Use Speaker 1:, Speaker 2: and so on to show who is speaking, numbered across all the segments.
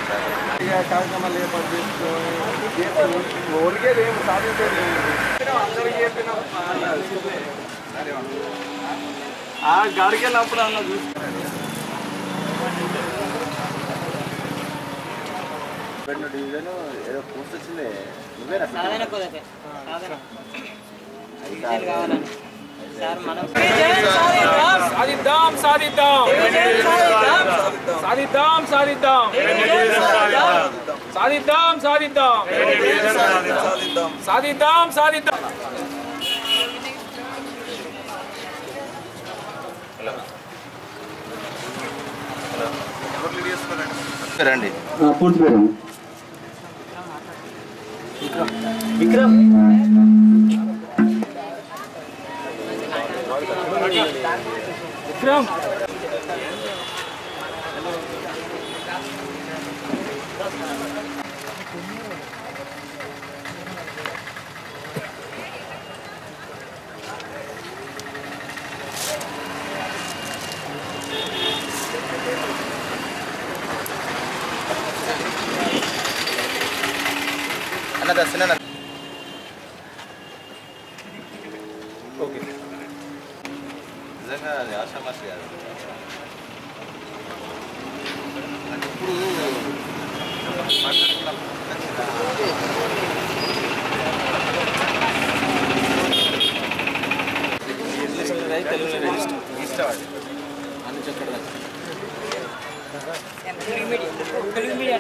Speaker 1: ఇక కార్యక్రమాలు ఏర్పాటు చేసుకొని ఓడికేది ఏమి సాధించేది ఏమి. అందరికీ చెప్పినాం ఆ గాడికి వెళ్ళినప్పుడు అన్న చూసి
Speaker 2: పెట్టిన డివిజన్ ఏదో పోస్ట్ వచ్చింది నువ్వేనా
Speaker 3: సాధన కుదరదు సాధన రిజల్ట్ కావాలని సార్ మనం
Speaker 4: సాధిద్దాం సాధిద్దాం సాధిద్దాం సాధిద్దాం సాధిద్దాం సాధిద్దాం సాధిద్దాం సాధిద్దాం
Speaker 2: రండి
Speaker 5: పూర్తి పేరు
Speaker 4: విక్రమ్
Speaker 2: అన్న దర్శన
Speaker 1: ఓకే
Speaker 2: నిజంగా అది ఆశామాషి కాదు నాకు ఇప్పుడు
Speaker 3: తెలుగు మీడియా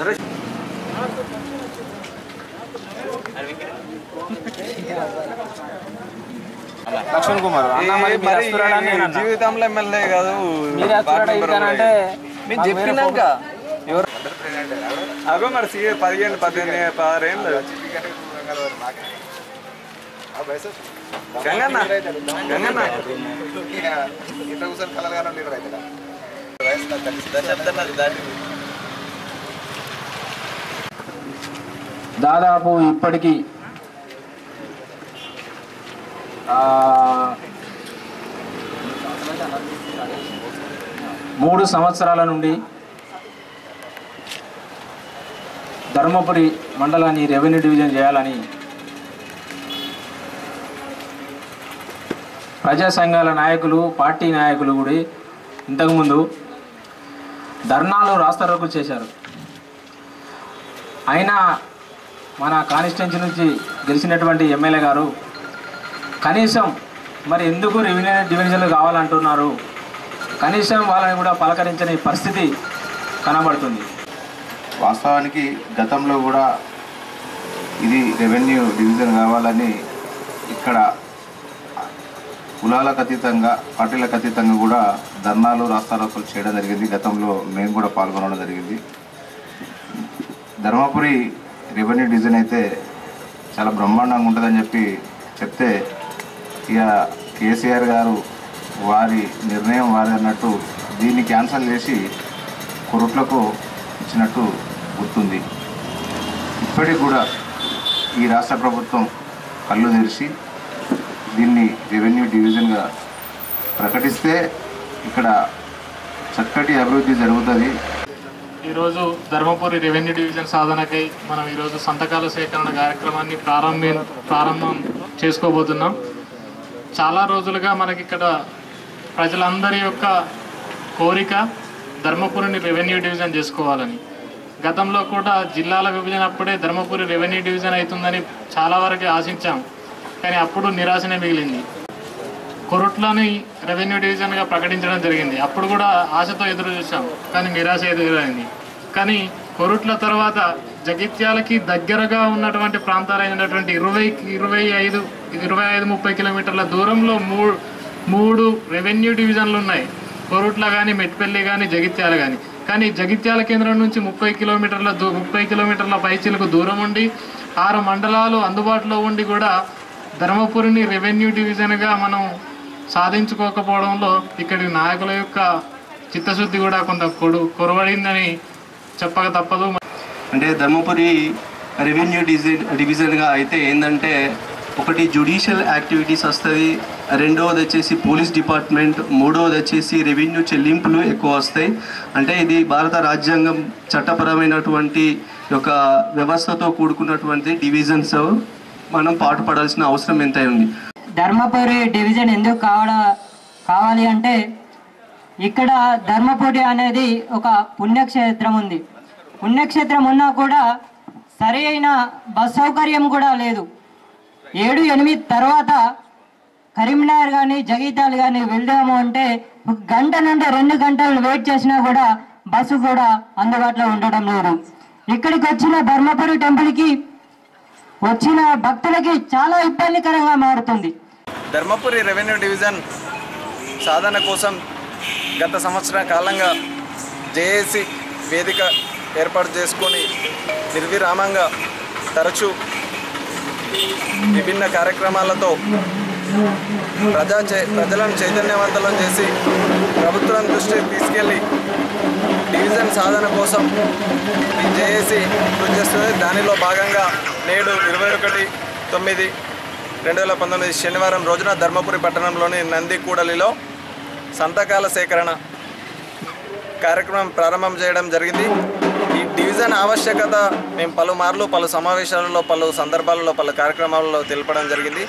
Speaker 4: లక్ష్మణ్ కుమార్ అన్న మరి మీరు వస్తున్నారా అని నేను అన్నా.
Speaker 1: జీవితంలో ఎమ్మెల్యే కాదు
Speaker 4: మీరు వస్తున్నారా ఇస్తానంటే
Speaker 1: మేము చెప్పినాక ఎవరు అగో మరి సీ పదిహేను పద్దెనిమిది పదహారేళ్ళు గంగన్న గంగన్న
Speaker 2: ఇంట్లో కూర్చొని కలగానే లీడర్ అవుతాడా దశాబ్దం అది దాటి
Speaker 5: దాదాపు ఇప్పటికీ ఆ, మూడు సంవత్సరాల నుండి ధర్మపురి మండలాన్ని రెవెన్యూ డివిజన్ చేయాలని ప్రజా సంఘాల నాయకులు పార్టీ నాయకులు కూడా ఇంతకుముందు ధర్నాలు రాస్తారోకు చేశారు అయినా మన కాన్స్టిట్యున్సీ నుంచి గెలిచినటువంటి ఎమ్మెల్యే గారు కనీసం మరి ఎందుకు రెవెన్యూ డివిజన్లు కావాలంటున్నారు కనీసం వాళ్ళని కూడా పలకరించని పరిస్థితి కనబడుతుంది
Speaker 2: వాస్తవానికి గతంలో కూడా ఇది రెవెన్యూ డివిజన్ కావాలని ఇక్కడ కులాలకు అతీతంగా పార్టీలకు అతీతంగా కూడా ధర్నాలు రాస్తారోకలు చేయడం జరిగింది గతంలో మేము కూడా పాల్గొనడం జరిగింది ధర్మపురి రెవెన్యూ డివిజన్ అయితే చాలా బ్రహ్మాండంగా ఉంటుందని చెప్పి చెప్తే ఇక కేసీఆర్ గారు వారి నిర్ణయం వారి అన్నట్టు దీన్ని క్యాన్సిల్ చేసి కొరుట్లకు ఇచ్చినట్టు గుర్తుంది ఇప్పటికి కూడా ఈ రాష్ట్ర ప్రభుత్వం కళ్ళు తెరిచి దీన్ని రెవెన్యూ డివిజన్గా ప్రకటిస్తే ఇక్కడ చక్కటి అభివృద్ధి జరుగుతుంది
Speaker 6: ఈరోజు ధర్మపురి రెవెన్యూ డివిజన్ సాధనకై మనం ఈరోజు సంతకాల సేకరణ కార్యక్రమాన్ని ప్రారంభి ప్రారంభం చేసుకోబోతున్నాం చాలా రోజులుగా మనకి ఇక్కడ ప్రజలందరి యొక్క కోరిక ధర్మపురిని రెవెన్యూ డివిజన్ చేసుకోవాలని గతంలో కూడా జిల్లాల విభజన అప్పుడే ధర్మపురి రెవెన్యూ డివిజన్ అవుతుందని చాలా వరకు ఆశించాం కానీ అప్పుడు నిరాశనే మిగిలింది కొరుట్లని రెవెన్యూ డివిజన్గా ప్రకటించడం జరిగింది అప్పుడు కూడా ఆశతో ఎదురు చూసాం కానీ నిరాశ ఎదురైంది కానీ కొరుట్ల తర్వాత జగిత్యాలకి దగ్గరగా ఉన్నటువంటి ప్రాంతాలైనటువంటి ఇరవై ఇరవై ఐదు ఇరవై ఐదు ముప్పై కిలోమీటర్ల దూరంలో మూడు మూడు రెవెన్యూ డివిజన్లు ఉన్నాయి కొరుట్ల కానీ మెట్పల్లి కానీ జగిత్యాల కానీ కానీ జగిత్యాల కేంద్రం నుంచి ముప్పై కిలోమీటర్ల దూ ముప్పై కిలోమీటర్ల పైచీలకు దూరం ఉండి ఆరు మండలాలు అందుబాటులో ఉండి కూడా ధర్మపురిని రెవెన్యూ డివిజన్గా మనం సాధించుకోకపోవడంలో ఇక్కడి నాయకుల యొక్క చిత్తశుద్ధి కూడా కొంత కొడు కొరవడిందని చెప్పక తప్పదు
Speaker 7: అంటే ధర్మపురి రెవెన్యూ డిజైన్ డివిజన్గా అయితే ఏంటంటే ఒకటి జుడిషియల్ యాక్టివిటీస్ వస్తుంది రెండవది వచ్చేసి పోలీస్ డిపార్ట్మెంట్ మూడవది వచ్చేసి రెవెన్యూ చెల్లింపులు ఎక్కువ వస్తాయి అంటే ఇది భారత రాజ్యాంగం చట్టపరమైనటువంటి ఒక వ్యవస్థతో కూడుకున్నటువంటి డివిజన్స్ మనం పాటుపడాల్సిన అవసరం ఎంత ఉంది
Speaker 3: ధర్మపురి డివిజన్ ఎందుకు కావడా కావాలి అంటే ఇక్కడ ధర్మపురి అనేది ఒక పుణ్యక్షేత్రం ఉంది పుణ్యక్షేత్రం ఉన్నా కూడా సరి అయిన బస్ సౌకర్యం కూడా లేదు ఏడు ఎనిమిది తర్వాత కరీంనగర్ కానీ జగిత్యాల కానీ వెళ్దాము అంటే ఒక గంట నుండి రెండు గంటలు వెయిట్ చేసినా కూడా బస్సు కూడా అందుబాటులో ఉండడం లేదు ఇక్కడికి వచ్చిన ధర్మపురి టెంపుల్కి వచ్చిన భక్తులకి చాలా ఇబ్బందికరంగా మారుతుంది
Speaker 1: ధర్మపురి రెవెన్యూ డివిజన్ సాధన కోసం గత సంవత్సరం కాలంగా జేఏసీ వేదిక ఏర్పాటు చేసుకొని నిర్విరామంగా తరచూ విభిన్న కార్యక్రమాలతో ప్రజా చై- ప్రజలను చైతన్యవంతులను చేసి ప్రభుత్వం దృష్టికి తీసుకెళ్ళి డివిజన్ సాధన కోసం ఈ జేఏసీ కృషి చేస్తుంది దానిలో భాగంగా నేడు ఇరవై ఒకటి తొమ్మిది రెండు వేల పంతొమ్మిది శనివారం రోజున ధర్మపురి పట్టణంలోని నంది కూడలిలో సంతకాల సేకరణ కార్యక్రమం ప్రారంభం చేయడం జరిగింది ఈ డివిజన్ ఆవశ్యకత మేము పలుమార్లు పలు సమావేశాలలో పలు సందర్భాలలో పలు కార్యక్రమాలలో తెలపడం జరిగింది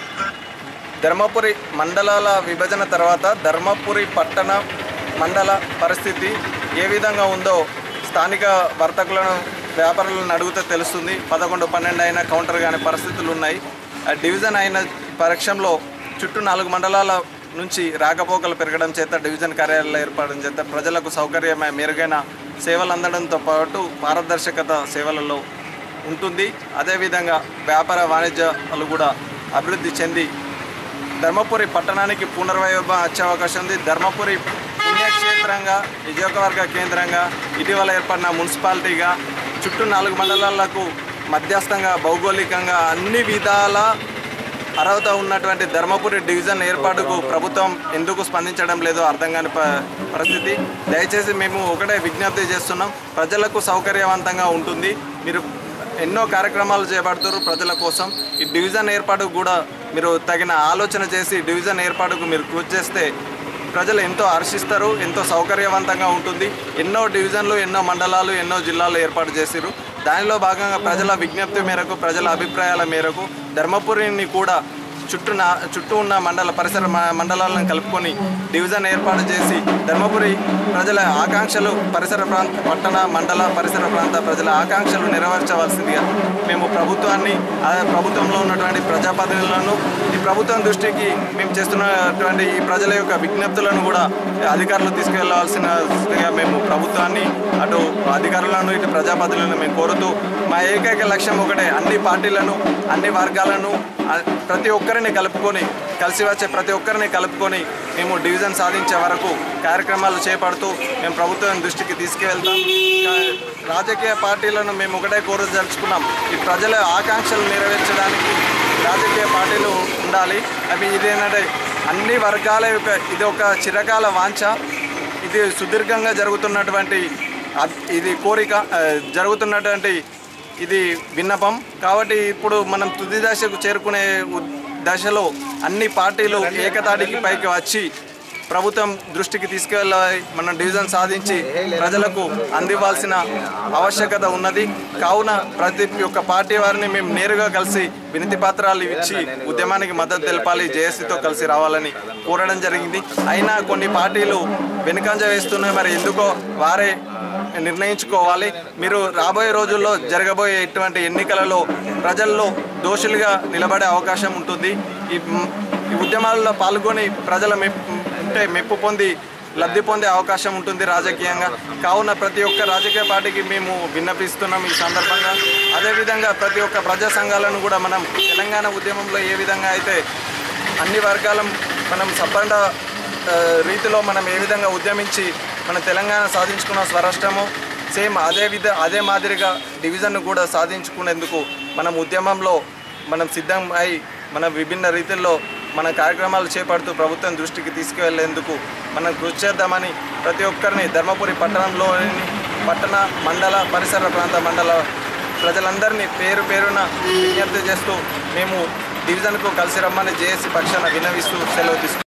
Speaker 1: ధర్మపురి మండలాల విభజన తర్వాత ధర్మపురి పట్టణ మండల పరిస్థితి ఏ విధంగా ఉందో స్థానిక వర్తకులను వ్యాపారులను అడిగితే తెలుస్తుంది పదకొండు పన్నెండు అయిన కౌంటర్ కాని పరిస్థితులు ఉన్నాయి ఆ డివిజన్ అయిన పరీక్షంలో చుట్టూ నాలుగు మండలాల నుంచి రాకపోకలు పెరగడం చేత డివిజన్ కార్యాలయాలు ఏర్పడడం చేత ప్రజలకు సౌకర్యమైన మెరుగైన సేవలు అందడంతో పాటు పారదర్శకత సేవలలో ఉంటుంది అదేవిధంగా వ్యాపార వాణిజ్యాలు కూడా అభివృద్ధి చెంది ధర్మపురి పట్టణానికి పునర్వైభవం వచ్చే అవకాశం ఉంది ధర్మపురి పుణ్యక్షేత్రంగా నియోజకవర్గ కేంద్రంగా ఇటీవల ఏర్పడిన మున్సిపాలిటీగా చుట్టూ నాలుగు మండలాలకు మధ్యస్థంగా భౌగోళికంగా అన్ని విధాల అర్హత ఉన్నటువంటి ధర్మపురి డివిజన్ ఏర్పాటుకు ప్రభుత్వం ఎందుకు స్పందించడం లేదో అర్థం కాని ప- పరిస్థితి దయచేసి మేము ఒకటే విజ్ఞప్తి చేస్తున్నాం ప్రజలకు సౌకర్యవంతంగా ఉంటుంది మీరు ఎన్నో కార్యక్రమాలు చేపడుతారు ప్రజల కోసం ఈ డివిజన్ ఏర్పాటుకు కూడా మీరు తగిన ఆలోచన చేసి డివిజన్ ఏర్పాటుకు మీరు కృషి చేస్తే ప్రజలు ఎంతో హర్షిస్తారు ఎంతో సౌకర్యవంతంగా ఉంటుంది ఎన్నో డివిజన్లు ఎన్నో మండలాలు ఎన్నో జిల్లాలు ఏర్పాటు చేసిరు దానిలో భాగంగా ప్రజల విజ్ఞప్తి మేరకు ప్రజల అభిప్రాయాల మేరకు ధర్మపురిని కూడా చుట్టూ నా చుట్టూ ఉన్న మండల పరిసర మ- మండలాలను కలుపుకొని డివిజన్ ఏర్పాటు చేసి ధర్మపురి ప్రజల ఆకాంక్షలు పరిసర ప్రాంత పట్టణ మండల పరిసర ప్రాంత ప్రజల ఆకాంక్షలు నెరవేర్చవలసిందిగా మేము ప్రభుత్వాన్ని ఆ ప్రభుత్వంలో ఉన్నటువంటి ప్రజాప్రతినిధులను ఈ ప్రభుత్వం దృష్టికి మేము చేస్తున్నటువంటి ఈ ప్రజల యొక్క విజ్ఞప్తులను కూడా అధికారులు తీసుకువెళ్ళవలసినగా మేము ప్రభుత్వాన్ని అటు అధికారులను ఇటు ప్రజాప్రతినిధులను మేము కోరుతూ మా ఏకైక లక్ష్యం ఒకటే అన్ని పార్టీలను అన్ని వర్గాలను ఆ, ప్రతి ఒక్కరిని కలుపుకొని కలిసి వచ్చే ప్రతి ఒక్కరిని కలుపుకొని మేము డివిజన్ సాధించే వరకు కార్యక్రమాలు చేపడుతూ మేము ప్రభుత్వం దృష్టికి తీసుకువెళ్తాం కా- రాజకీయ పార్టీలను మేము ఒకటే కోరదలుచుకున్నాం ఈ ప్రజల ఆకాంక్షలు నెరవేర్చడానికి రాజకీయ పార్టీలు ఉండాలి అవి ఇదేంటంటే అన్ని వర్గాల యొక్క ఇది ఒక చిరకాల వాంఛ ఇది సుదీర్ఘంగా జరుగుతున్నటువంటి అద్- ఇది కోరిక ఆ, జరుగుతున్నటువంటి ఇది విన్నపం కాబట్టి ఇప్పుడు మనం తుది దశకు చేరుకునే ఉ- దశలో అన్ని పార్టీలు ఏకతాటికి పైకి వచ్చి ప్రభుత్వం దృష్టికి తీసుకెళ్ళాలి మన డివిజన్ సాధించి ప్రజలకు అందివ్వాల్సిన ఆవశ్యకత ఉన్నది కావున ప్రతి ఒక్క పార్టీ వారిని మేము నేరుగా కలిసి వినతి పత్రాలు ఇచ్చి ఉద్యమానికి మద్దతు తెలపాలి జేఏసీతో కలిసి రావాలని కోరడం జరిగింది అయినా కొన్ని పార్టీలు వెనుకంజ వేస్తున్నాయి మరి ఎందుకో వారే నిర్ణయించుకోవాలి మీరు రాబోయే రోజుల్లో జరగబోయే ఇటువంటి ఎన్నికలలో ప్రజల్లో దోషులుగా నిలబడే అవకాశం ఉంటుంది ఈ ఈ ఉద్యమాల్లో పాల్గొని ప్రజల మెప్పు అంటే మెప్పు పొంది లబ్ధి పొందే అవకాశం ఉంటుంది రాజకీయంగా కావున ప్రతి ఒక్క రాజకీయ పార్టీకి మేము విన్నపిస్తున్నాం ఈ సందర్భంగా అదేవిధంగా ప్రతి ఒక్క ప్రజా సంఘాలను కూడా మనం తెలంగాణ ఉద్యమంలో ఏ విధంగా అయితే అన్ని వర్గాల మనం సబ్బండ ఆ, రీతిలో మనం ఏ విధంగా ఉద్యమించి మన తెలంగాణ సాధించుకున్న స్వరాష్ట్రము సేమ్ అదే విధ అదే మాదిరిగా డివిజన్ను కూడా సాధించుకునేందుకు మనం ఉద్యమంలో మనం సిద్ధం అయి మన విభిన్న రీతిల్లో మన కార్యక్రమాలు చేపడుతూ ప్రభుత్వం దృష్టికి తీసుకువెళ్లేందుకు మనం కృషి చేద్దామని ప్రతి ఒక్కరిని ధర్మపురి పట్టణంలోని పట్టణ మండల పరిసర ప్రాంత మండల ప్రజలందరినీ పేరు పేరున విజ్ఞప్తి చేస్తూ మేము డివిజన్కు కలిసి రమ్మని జేఏసీ పక్షాన విన్నవిస్తూ సెలవు తీసుకుంటున్నాను